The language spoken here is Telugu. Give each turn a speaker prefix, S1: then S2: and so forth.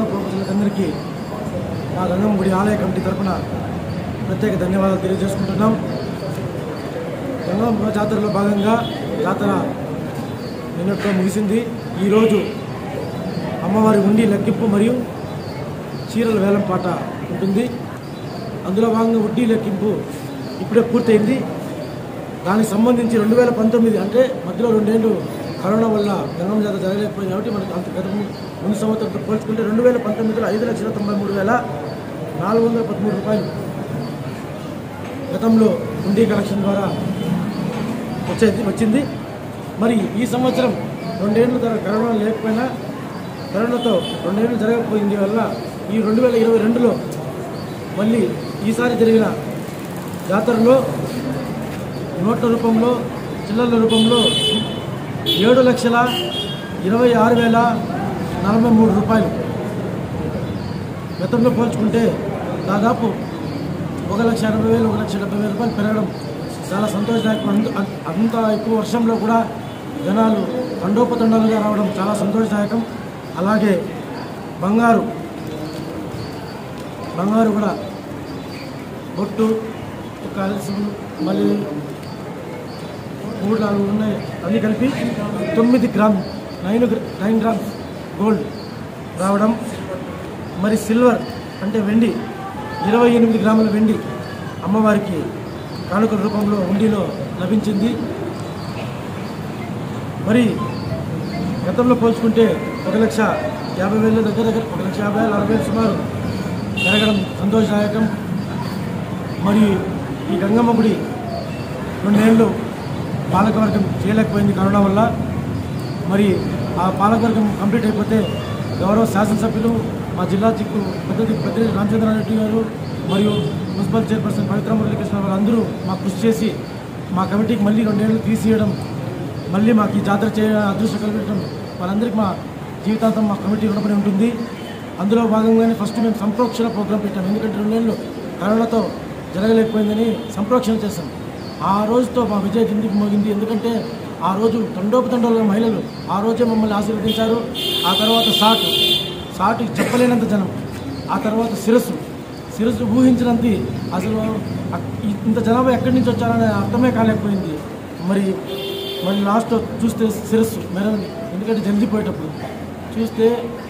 S1: గంగమ్మ ప్రజలందరికీ మా గంగమ్మ గుడి ఆలయ కమిటీ తరపున ప్రత్యేక ధన్యవాదాలు తెలియజేసుకుంటున్నాం గంగమ్మ జాతరలో భాగంగా జాతర నిన్నటితో ముగిసింది ఈరోజు అమ్మవారి ఉండి లెక్కింపు మరియు చీరల వేలం పాట ఉంటుంది అందులో భాగంగా వడ్డీ లెక్కింపు ఇప్పుడే పూర్తయింది దానికి సంబంధించి రెండు వేల పంతొమ్మిది అంటే మధ్యలో రెండేళ్ళు కరోనా వల్ల గంగమ్మ జాతర జరగలేకపోయింది కాబట్టి మనకి అంత గత ము- ముందు సంవత్సరంతో పోల్చుకుంటే రెండు వేల పంతొమ్మిదిలో ఐదు లక్షల తొంభై మూడు వేల నాలుగు వందల పదమూడు రూపాయలు గతంలో ఉండి కలెక్షన్ ద్వారా వచ్చేది వచ్చింది మరి ఈ సంవత్సరం రెండేళ్ళు ధర కరోనా లేకపోయినా కరోనాతో రెండేళ్ళు జరగకపోయింది వల్ల ఈ రెండు వేల ఇరవై రెండులో మళ్ళీ ఈసారి జరిగిన జాతరలో నోట్ల రూపంలో చిల్లర్ల రూపంలో ఏడు లక్షల ఇరవై ఆరు వేల నలభై మూడు రూపాయలు గతంలో పోల్చుకుంటే దాదాపు ఒక లక్ష ఎనభై వేలు ఒక లక్ష డెబ్బై వేల రూపాయలు పెరగడం చాలా సంతోషదాయకం అంత- అంత- అంత ఎక్కువ వర్షంలో కూడా జనాలు తండోపతండాలుగా రావడం చాలా సంతోషదాయకం అలాగే బంగారు బంగారు కూడా బొట్టు కాల్సులు మళ్ళీ మూడు నాలుగు ఉన్నాయి అన్నీ కలిపి తొమ్మిది gram nine gram- nine grams gold రావడం మరి సిల్వర్ అంటే వెండి ఇరవై ఎనిమిది గ్రాముల వెండి అమ్మవారికి కానుకల రూపంలో ఉండిలో లభించింది మరి గతంలో పోల్చుకుంటే ఒక లక్ష యాభై వేల దగ్గర దగ్గర ఒక లక్ష యాభై వేల అరవై వేలు సుమారు పెరగడం సంతోషదాయకం మరి ఈ గంగమ్మ గుడి రెండేళ్ళు పాలకవర్గం చేయలేకపోయింది కరోనా వల్ల మరి ఆ పాలకవర్గం కంప్లీట్ అయిపోతే గౌరవ శాసనసభ్యులు మా జిల్లా చిక్కు పెద్ద పెద్ద రామచంద్రారెడ్డి గారు మరియు మున్సిపల్ చైర్పర్సన్ పవిత్ర మురళీకృష్ణ గారు అందరూ మాకు కృషి చేసి మా కమిటీకి మళ్ళీ రెండేళ్ళు తీసియడం మళ్ళీ మాకు ఈ జాతర చేయ అదృష్టం కల్పించడం వాళ్ళందరికీ మా జీవితాంతం మా కమిటీ రుణపడి ఉంటుంది అందులో భాగంగానే ఫస్ట్ మేము సంప్రోక్షణ ప్రోగ్రాం పెట్టాం ఎందుకంటే రెండేళ్ళు కరోనాతో జరగలేకపోయిందని సంప్రోక్షణ చేశాం ఆ రోజుతో మా విజయ కిందికి మోగింది ఎందుకంటే ఆ రోజు తండోపతండోల మహిళలు ఆ రోజే మమ్మల్ని ఆశీర్వదించారు ఆ తర్వాత సాటు సాటు చెప్పలేనంత జనం ఆ తర్వాత శిరస్సు శిరస్సు ఊహించినంత అసలు అక్- ఇంత జనాభా ఎక్కడి నుంచి వచ్చారనే అర్థమే కాలేకపోయింది మరి మరి లాస్ట్ చూస్తే శిరస్సు మెరవని ఎందుకంటే జల్దీ పోయేటప్పుడు చూస్తే